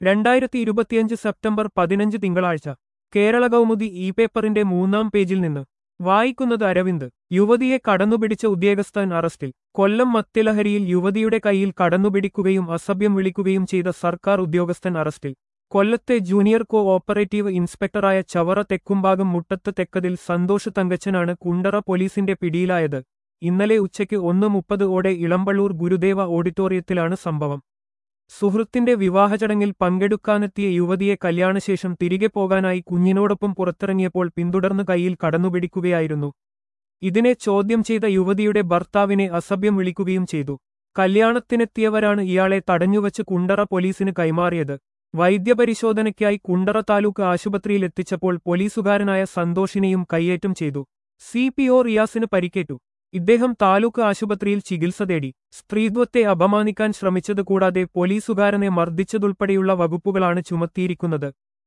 രണ്ടായിരത്തി ഇരുപത്തിയഞ്ച് സെപ്റ്റംബർ പതിനഞ്ച് തിങ്കളാഴ്ച കേരള കൗമുദി ഇ പേപ്പറിന്റെ മൂന്നാം പേജിൽ നിന്ന് വായിക്കുന്നത് അരവിന്ദ് യുവതിയെ കടന്നുപിടിച്ച ഉദ്യോഗസ്ഥൻ അറസ്റ്റിൽ കൊല്ലം മദ്യലഹരിയിൽ യുവതിയുടെ കൈയിൽ കടന്നുപിടിക്കുകയും അസഭ്യം വിളിക്കുകയും ചെയ്ത സർക്കാർ ഉദ്യോഗസ്ഥൻ അറസ്റ്റിൽ കൊല്ലത്തെ ജൂനിയർ കോ ഓപ്പറേറ്റീവ് ഇൻസ്പെക്ടറായ ചവറ തെക്കുംഭാഗം മുട്ടത്ത് തെക്കതിൽ സന്തോഷ് തങ്കച്ചനാണ് കുണ്ടറ പോലീസിന്റെ പിടിയിലായത് ഇന്നലെ ഉച്ചയ്ക്ക് ഒന്ന് മുപ്പത് ഓടെ ഇളമ്പള്ളൂർ ഗുരുദേവ ഓഡിറ്റോറിയത്തിലാണ് സംഭവം സുഹൃത്തിന്റെ വിവാഹചടങ്ങിൽ പങ്കെടുക്കാനെത്തിയ യുവതിയെ കല്യാണശേഷം തിരികെ പോകാനായി കുഞ്ഞിനോടൊപ്പം പുറത്തിറങ്ങിയപ്പോൾ പിന്തുടർന്ന് കൈയിൽ കടന്നുപിടിക്കുകയായിരുന്നു ഇതിനെ ചോദ്യം ചെയ്ത യുവതിയുടെ ഭർത്താവിനെ അസഭ്യം വിളിക്കുകയും ചെയ്തു കല്യാണത്തിനെത്തിയവരാണ് ഇയാളെ തടഞ്ഞുവച്ച് കുണ്ടറ പോലീസിന് കൈമാറിയത് വൈദ്യപരിശോധനയ്ക്കായി കുണ്ടറ താലൂക്ക് ആശുപത്രിയിൽ എത്തിച്ചപ്പോൾ പോലീസുകാരനായ സന്തോഷിനെയും കൈയേറ്റം ചെയ്തു സി പി ഒ റിയാസിന് പരിക്കേറ്റു ഇദ്ദേഹം താലൂക്ക് ആശുപത്രിയിൽ ചികിത്സ തേടി സ്ത്രീത്വത്തെ അപമാനിക്കാൻ ശ്രമിച്ചത് കൂടാതെ പോലീസുകാരനെ മർദ്ദിച്ചതുൾപ്പെടെയുള്ള വകുപ്പുകളാണ് ചുമത്തിയിരിക്കുന്നത്